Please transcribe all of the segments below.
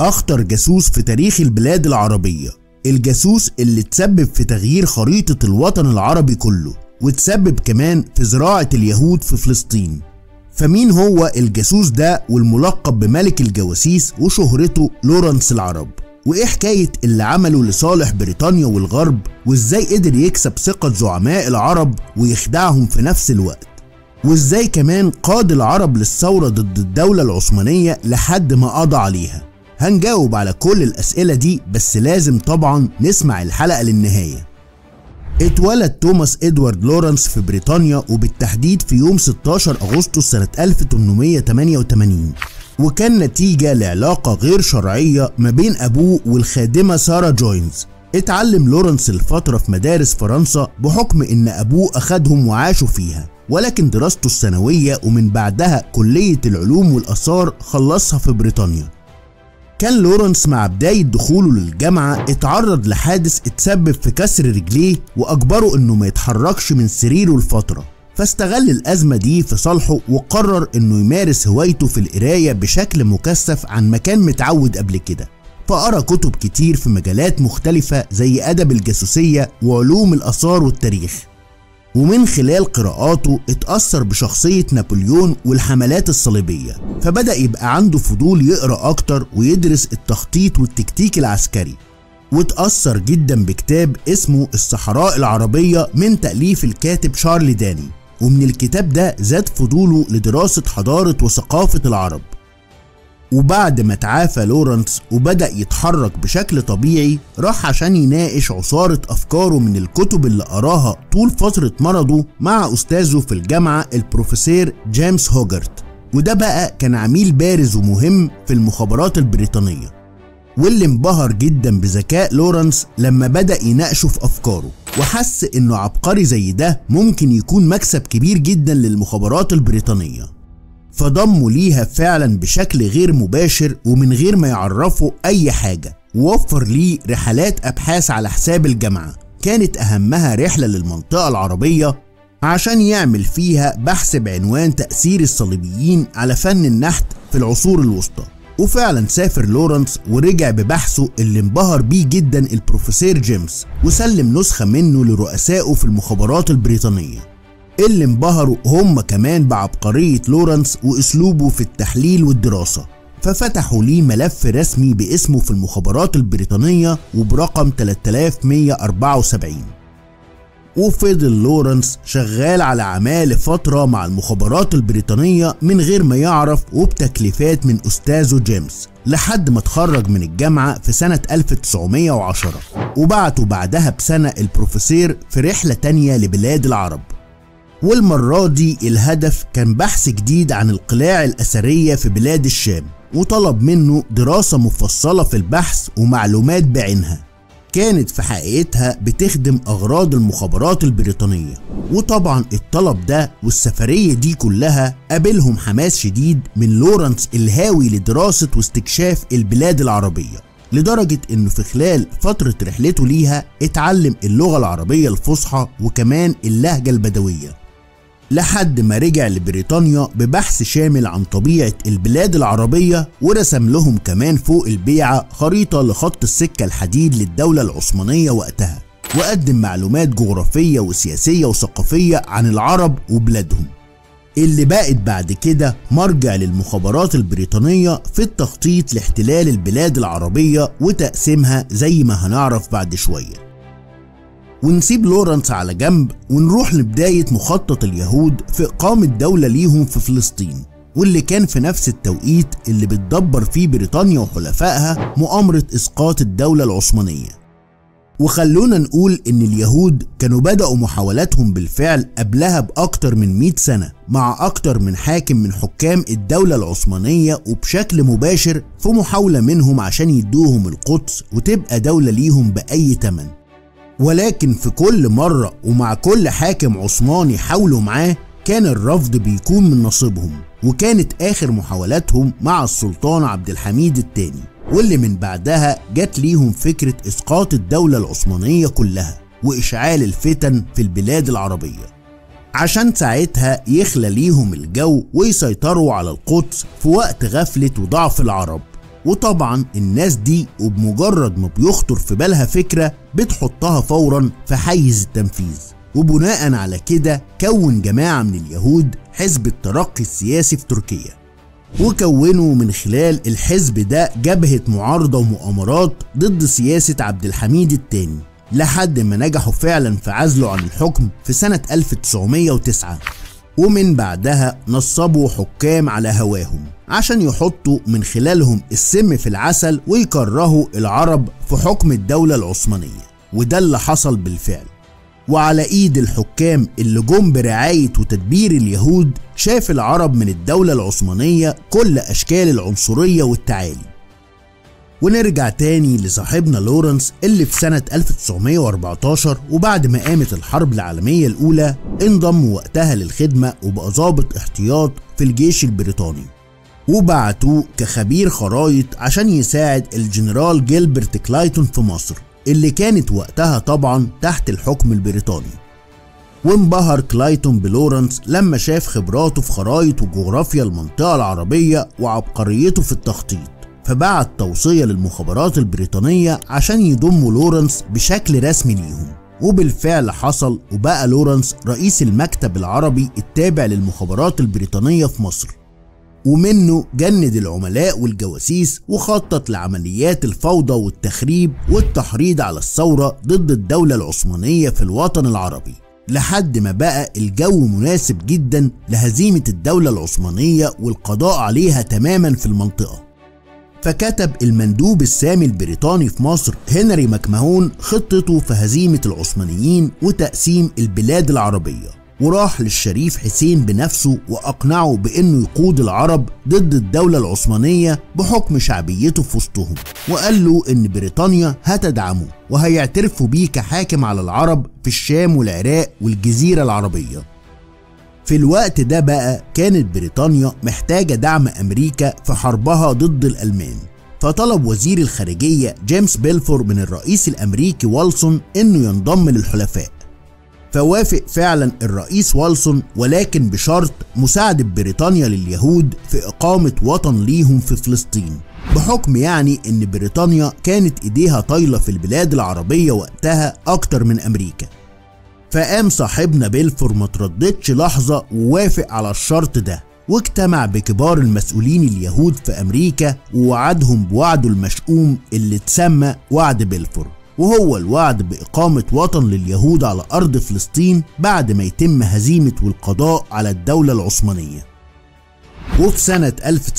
أخطر جاسوس في تاريخ البلاد العربية الجاسوس اللي تسبب في تغيير خريطة الوطن العربي كله وتسبب كمان في زراعة اليهود في فلسطين فمين هو الجاسوس ده والملقب بملك الجواسيس وشهرته لورنس العرب وايه حكاية اللي عمله لصالح بريطانيا والغرب وازاي قدر يكسب ثقة زعماء العرب ويخدعهم في نفس الوقت وازاي كمان قاد العرب للثورة ضد الدولة العثمانية لحد ما قضى عليها هنجاوب على كل الأسئلة دي بس لازم طبعا نسمع الحلقة للنهاية اتولد توماس ادوارد لورنس في بريطانيا وبالتحديد في يوم 16 اغسطس سنة 1888 وكان نتيجة لعلاقة غير شرعية ما بين ابوه والخادمة سارة جوينز اتعلم لورنس الفترة في مدارس فرنسا بحكم ان ابوه اخدهم وعاشوا فيها ولكن دراسته الثانوية ومن بعدها كلية العلوم والآثار خلصها في بريطانيا كان لورنس مع بداية دخوله للجامعة اتعرض لحادث اتسبب في كسر رجليه وأجبره إنه ما يتحركش من سريره لفترة فاستغل الأزمة دي في صالحه وقرر إنه يمارس هوايته في القراية بشكل مكثف عن ما كان متعود قبل كده فقرا كتب كتير في مجالات مختلفة زي أدب الجاسوسية وعلوم الآثار والتاريخ ومن خلال قراءاته اتأثر بشخصية نابليون والحملات الصليبية فبدأ يبقى عنده فضول يقرأ أكتر ويدرس التخطيط والتكتيك العسكري واتأثر جدا بكتاب اسمه الصحراء العربية من تأليف الكاتب شارل داني ومن الكتاب ده زاد فضوله لدراسة حضارة وثقافة العرب وبعد ما تعافى لورنس وبدأ يتحرك بشكل طبيعي راح عشان يناقش عصارة أفكاره من الكتب اللي قراها طول فترة مرضه مع أستاذه في الجامعة البروفيسور جيمس هوجرت وده بقى كان عميل بارز ومهم في المخابرات البريطانية واللي انبهر جدا بذكاء لورنس لما بدأ يناقشه في أفكاره وحس إنه عبقري زي ده ممكن يكون مكسب كبير جدا للمخابرات البريطانية فضموا ليها فعلا بشكل غير مباشر ومن غير ما يعرفوا أي حاجة ووفر ليه رحلات أبحاث على حساب الجامعة كانت أهمها رحلة للمنطقة العربية عشان يعمل فيها بحث بعنوان تأثير الصليبيين على فن النحت في العصور الوسطى وفعلا سافر لورنس ورجع ببحثه اللي انبهر بيه جدا البروفيسور جيمس وسلم نسخة منه لرؤسائه في المخابرات البريطانية اللي انبهروا هم كمان بعبقرية لورنس واسلوبه في التحليل والدراسة ففتحوا ليه ملف رسمي باسمه في المخابرات البريطانية وبرقم 3174 وفضل لورنس شغال على عماه لفترة مع المخابرات البريطانية من غير ما يعرف وبتكليفات من أستاذه جيمس لحد ما اتخرج من الجامعة في سنة 1910 وبعته بعدها بسنة البروفيسور في رحلة تانية لبلاد العرب والمرة دي الهدف كان بحث جديد عن القلاع الأثرية في بلاد الشام وطلب منه دراسة مفصلة في البحث ومعلومات بعينها كانت في حقيقتها بتخدم أغراض المخابرات البريطانية وطبعا الطلب ده والسفرية دي كلها قابلهم حماس شديد من لورنس الهاوي لدراسة واستكشاف البلاد العربية لدرجة انه في خلال فترة رحلته ليها اتعلم اللغة العربية الفصحى وكمان اللهجة البدوية لحد ما رجع لبريطانيا ببحث شامل عن طبيعة البلاد العربية ورسم لهم كمان فوق البيعة خريطة لخط السكة الحديد للدولة العثمانية وقتها وقدم معلومات جغرافية وسياسية وثقافية عن العرب وبلادهم اللي بقت بعد كده مرجع للمخابرات البريطانية في التخطيط لاحتلال البلاد العربية وتقسيمها زي ما هنعرف بعد شوية ونسيب لورنس على جنب ونروح لبداية مخطط اليهود في إقامة دولة ليهم في فلسطين واللي كان في نفس التوقيت اللي بتدبر فيه بريطانيا وحلفائها مؤامرة إسقاط الدولة العثمانية وخلونا نقول إن اليهود كانوا بدأوا محاولاتهم بالفعل قبلها بأكتر من 100 سنة مع أكتر من حاكم من حكام الدولة العثمانية وبشكل مباشر في محاولة منهم عشان يدوهم القدس وتبقى دولة ليهم بأي تمن ولكن في كل مرة ومع كل حاكم عثماني حاولوا معاه كان الرفض بيكون من نصيبهم وكانت آخر محاولاتهم مع السلطان عبد الحميد الثاني واللي من بعدها جت ليهم فكرة إسقاط الدولة العثمانية كلها وإشعال الفتن في البلاد العربية عشان ساعتها يخلى ليهم الجو ويسيطروا على القدس في وقت غفلة وضعف العرب وطبعا الناس دي وبمجرد ما بيخطر في بالها فكرة بتحطها فورا في حيز التنفيذ وبناء على كده كون جماعة من اليهود حزب الترقي السياسي في تركيا وكونوا من خلال الحزب ده جبهة معارضة ومؤامرات ضد سياسة عبد الحميد الثاني لحد ما نجحوا فعلا في عزله عن الحكم في سنة 1909 ومن بعدها نصبوا حكام على هواهم عشان يحطوا من خلالهم السم في العسل ويكرهوا العرب في حكم الدولة العثمانية وده اللي حصل بالفعل وعلى ايد الحكام اللي جم برعاية وتدبير اليهود شاف العرب من الدولة العثمانية كل اشكال العنصرية والتعالي ونرجع تاني لصاحبنا لورنس اللي في سنة 1914 وبعد ما قامت الحرب العالمية الأولى انضم وقتها للخدمة وبقى ضابط احتياط في الجيش البريطاني وبعتوه كخبير خرايط عشان يساعد الجنرال جيلبرت كلايتون في مصر اللي كانت وقتها طبعا تحت الحكم البريطاني وانبهر كلايتون بلورنس لما شاف خبراته في خرايط وجغرافيا المنطقة العربية وعبقريته في التخطيط فبعت توصية للمخابرات البريطانية عشان يضموا لورنس بشكل رسمي ليهم وبالفعل حصل وبقى لورنس رئيس المكتب العربي التابع للمخابرات البريطانية في مصر ومنه جند العملاء والجواسيس وخطط لعمليات الفوضى والتخريب والتحريض على الثورة ضد الدولة العثمانية في الوطن العربي لحد ما بقى الجو مناسب جدا لهزيمة الدولة العثمانية والقضاء عليها تماما في المنطقة فكتب المندوب السامي البريطاني في مصر هنري مكمهون خطته في هزيمة العثمانيين وتقسيم البلاد العربية وراح للشريف حسين بنفسه وأقنعه بأنه يقود العرب ضد الدولة العثمانية بحكم شعبيته في وسطهم وقال له إن بريطانيا هتدعمه وهيعترفوا بيه كحاكم على العرب في الشام والعراق والجزيرة العربية في الوقت ده بقى كانت بريطانيا محتاجة دعم أمريكا في حربها ضد الألمان فطلب وزير الخارجية جيمس بيلفور من الرئيس الأمريكي والسون إنه ينضم للحلفاء فوافق فعلا الرئيس والسون ولكن بشرط مساعدة بريطانيا لليهود في إقامة وطن ليهم في فلسطين بحكم يعني إن بريطانيا كانت إيديها طايلة في البلاد العربية وقتها أكتر من أمريكا فقام صاحبنا بيلفور ما ترددش لحظة ووافق على الشرط ده واجتمع بكبار المسؤولين اليهود في أمريكا ووعدهم بوعده المشؤوم اللي اتسمى وعد بيلفور وهو الوعد بإقامة وطن لليهود على أرض فلسطين بعد ما يتم هزيمة والقضاء على الدولة العثمانية وفي سنة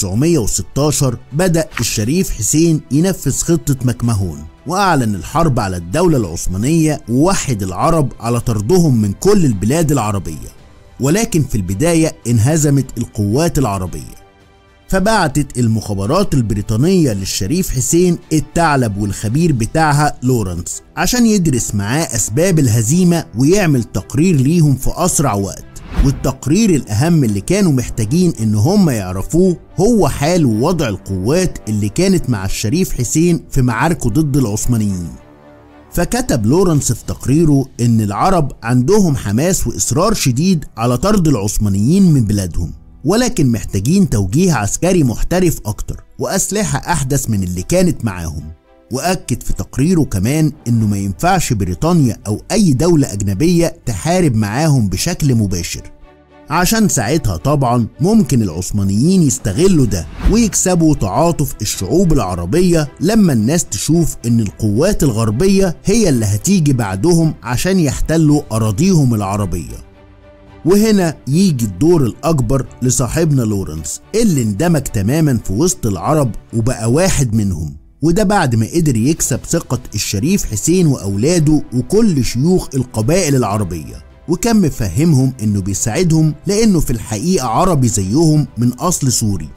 1916 بدأ الشريف حسين ينفذ خطة مكمهون وأعلن الحرب على الدولة العثمانية ووحد العرب على طردهم من كل البلاد العربية ولكن في البداية انهزمت القوات العربية فبعتت المخابرات البريطانية للشريف حسين الثعلب والخبير بتاعها لورنس عشان يدرس معاه أسباب الهزيمة ويعمل تقرير ليهم في أسرع وقت والتقرير الأهم اللي كانوا محتاجين إن هم يعرفوه هو حال ووضع القوات اللي كانت مع الشريف حسين في معاركه ضد العثمانيين فكتب لورنس في تقريره إن العرب عندهم حماس وإصرار شديد على طرد العثمانيين من بلادهم ولكن محتاجين توجيه عسكري محترف أكتر وأسلحة أحدث من اللي كانت معاهم وأكد في تقريره كمان إنه ما ينفعش بريطانيا أو أي دولة أجنبية تحارب معاهم بشكل مباشر عشان ساعتها طبعا ممكن العثمانيين يستغلوا ده ويكسبوا تعاطف الشعوب العربية لما الناس تشوف ان القوات الغربية هي اللي هتيجي بعدهم عشان يحتلوا أراضيهم العربية وهنا يجي الدور الأكبر لصاحبنا لورنس اللي اندمج تماما في وسط العرب وبقى واحد منهم وده بعد ما قدر يكسب ثقة الشريف حسين وأولاده وكل شيوخ القبائل العربية وكان مفهمهم انه بيساعدهم لانه في الحقيقة عربي زيهم من اصل سوري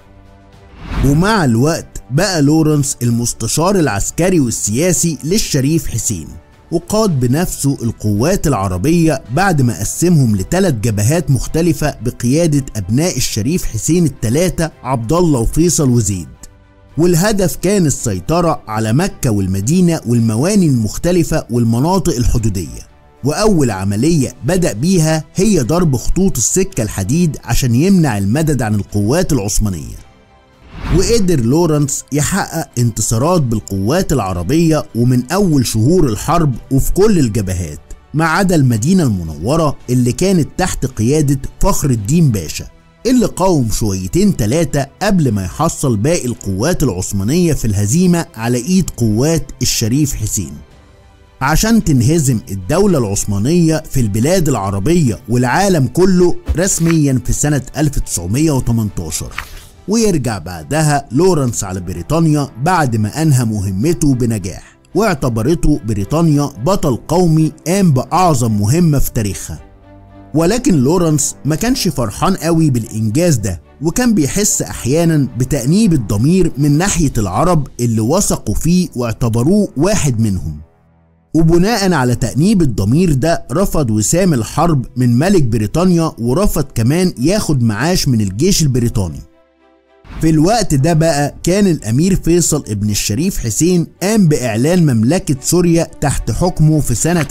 ومع الوقت بقى لورنس المستشار العسكري والسياسي للشريف حسين وقاد بنفسه القوات العربية بعد ما قسمهم لثلاث جبهات مختلفة بقيادة أبناء الشريف حسين الثلاثة عبد الله وفيصل وزيد والهدف كان السيطرة على مكة والمدينة والمواني المختلفة والمناطق الحدودية وأول عملية بدأ بيها هي ضرب خطوط السكة الحديد عشان يمنع المدد عن القوات العثمانية وقدر لورنس يحقق انتصارات بالقوات العربية ومن أول شهور الحرب وفي كل الجبهات ما عدا المدينة المنورة اللي كانت تحت قيادة فخر الدين باشا اللي قاوم شويتين تلاتة قبل ما يحصل باقي القوات العثمانية في الهزيمة على إيد قوات الشريف حسين عشان تنهزم الدولة العثمانية في البلاد العربية والعالم كله رسميا في سنة 1918 ويرجع بعدها لورنس على بريطانيا بعد ما أنهى مهمته بنجاح واعتبرته بريطانيا بطل قومي قام بأعظم مهمة في تاريخها ولكن لورنس ما كانش فرحان قوي بالإنجاز ده وكان بيحس أحيانا بتأنيب الضمير من ناحية العرب اللي وثقوا فيه واعتبروه واحد منهم وبناء على تأنيب الضمير ده رفض وسام الحرب من ملك بريطانيا ورفض كمان ياخد معاش من الجيش البريطاني في الوقت ده بقى كان الأمير فيصل ابن الشريف حسين قام بإعلان مملكة سوريا تحت حكمه في سنة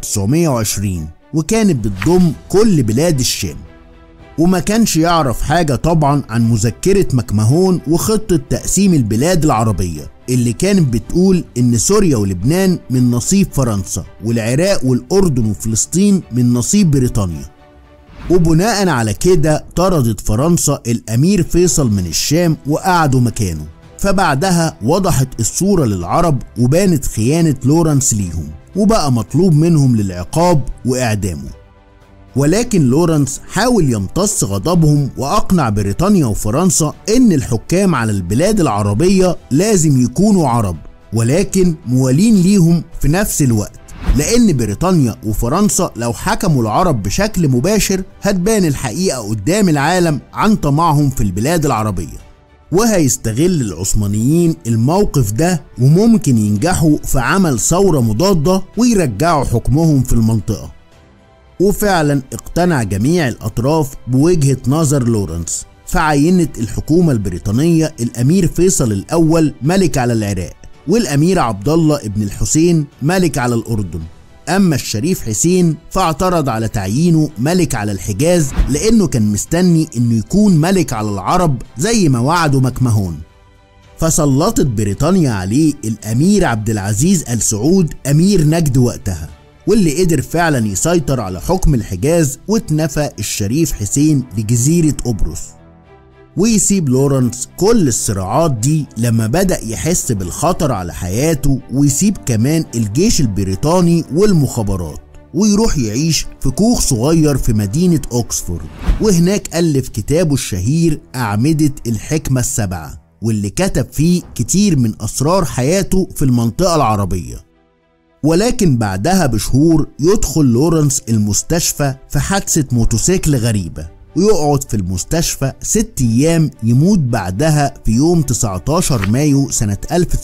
1920 وكانت بتضم كل بلاد الشام وما كانش يعرف حاجة طبعا عن مذكرة مكمهون وخطة تقسيم البلاد العربية اللي كانت بتقول إن سوريا ولبنان من نصيب فرنسا والعراق والأردن وفلسطين من نصيب بريطانيا وبناء على كده طردت فرنسا الأمير فيصل من الشام وقعدوا مكانه فبعدها وضحت الصورة للعرب وبانت خيانة لورنس ليهم وبقى مطلوب منهم للعقاب وإعدامه ولكن لورنس حاول يمتص غضبهم وأقنع بريطانيا وفرنسا إن الحكام على البلاد العربية لازم يكونوا عرب ولكن موالين ليهم في نفس الوقت لأن بريطانيا وفرنسا لو حكموا العرب بشكل مباشر هتبان الحقيقة قدام العالم عن طمعهم في البلاد العربية وهيستغل العثمانيين الموقف ده وممكن ينجحوا في عمل ثورة مضادة ويرجعوا حكمهم في المنطقة وفعلا اقتنع جميع الأطراف بوجهة نظر لورنس فعينت الحكومة البريطانية الأمير فيصل الأول ملك على العراق والأمير عبد الله ابن الحسين ملك على الأردن أما الشريف حسين فاعترض على تعيينه ملك على الحجاز لأنه كان مستني إنه يكون ملك على العرب زي ما وعده مكمهون فسلطت بريطانيا عليه الأمير عبد العزيز آل سعود أمير نجد وقتها واللي قدر فعلا يسيطر على حكم الحجاز واتنفى الشريف حسين لجزيرة قبرص ويسيب لورنس كل الصراعات دي لما بدأ يحس بالخطر على حياته ويسيب كمان الجيش البريطاني والمخابرات ويروح يعيش في كوخ صغير في مدينة أوكسفورد وهناك ألف كتابه الشهير أعمدة الحكمة السبعة واللي كتب فيه كتير من أسرار حياته في المنطقة العربية ولكن بعدها بشهور يدخل لورنس المستشفى في حادثة موتوسيكل غريبة ويقعد في المستشفى ست أيام يموت بعدها في يوم 19 مايو سنة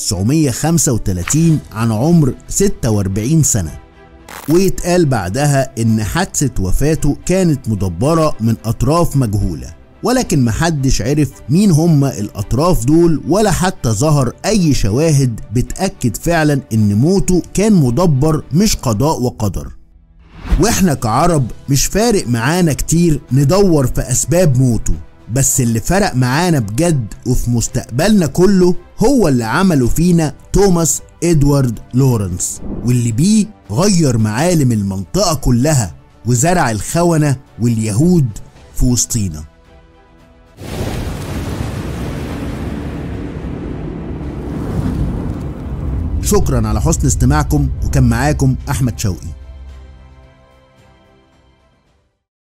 1935 عن عمر 46 سنة ويتقال بعدها إن حادثة وفاته كانت مدبرة من أطراف مجهولة ولكن محدش عرف مين هم الأطراف دول ولا حتى ظهر أي شواهد بتأكد فعلا إن موته كان مدبر مش قضاء وقدر واحنا كعرب مش فارق معانا كتير ندور في اسباب موته بس اللي فرق معانا بجد وفي مستقبلنا كله هو اللي عمله فينا توماس ادوارد لورنس واللي بيه غير معالم المنطقة كلها وزرع الخونة واليهود في وسطينا شكرا على حسن استماعكم وكان معاكم احمد شوقي